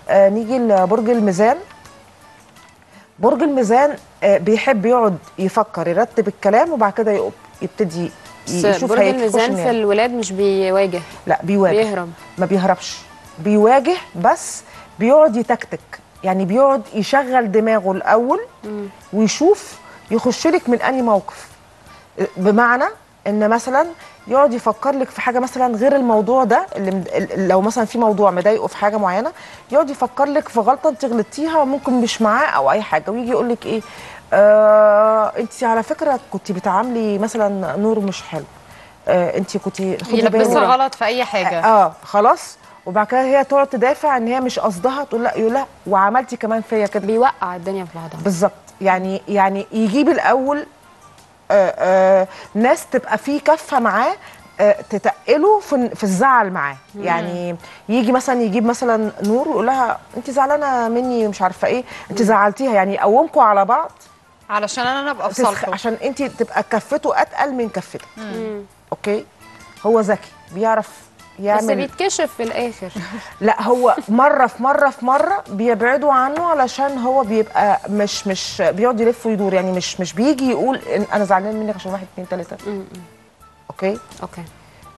آه نيجي لبرج الميزان برج الميزان آه بيحب يقعد يفكر يرتب الكلام وبعد كده يقوم يبتدي بس يشوف برج هيخش الميزان منين. في الولاد مش بيواجه لا بيواجه بيهرب ما بيهربش بيواجه بس بيقعد يتكتك يعني بيقعد يشغل دماغه الاول ويشوف يخش لك من انهي موقف بمعنى ان مثلا يقعد يفكر لك في حاجه مثلا غير الموضوع ده اللي مد... ال- لو مثلا في موضوع مضايقه في حاجه معينه يقعد يفكر لك في غلطه انت غلطتيها ممكن مش معاه او اي حاجه ويجي يقول لك ايه آه انت على فكره كنت بتعاملي مثلا نور مش حلو آه انت كنت خدي يلبسها بالك غلط في اي حاجه اه خلاص وبعد كده هي تقعد تدافع ان هي مش قصدها تقول لا يقول لا وعملتي كمان فيا كده بيوقع الدنيا في بعضها بالظبط يعني يعني يجيب الاول آه آه ناس تبقى في كفه معاه آه تتقله في في الزعل معاه يعني يجي مثلا يجيب مثلا نور ويقول لها انت زعلانه مني مش عارفه ايه انت زعلتيها يعني يقومكم على بعض علشان انا ابقى في تسخ- صالحه عشان انت تبقى كفته اتقل من كفتك مم. اوكي هو ذكي بيعرف بس يعمل بيتكشف في الاخر لا هو مره في مره في مره بيبعدوا عنه علشان هو بيبقى مش مش بيقعد يلف ويدور يعني مش مش بيجي يقول إن انا زعلان منك عشان واحد اتنين تلاته مم. اوكي اوكي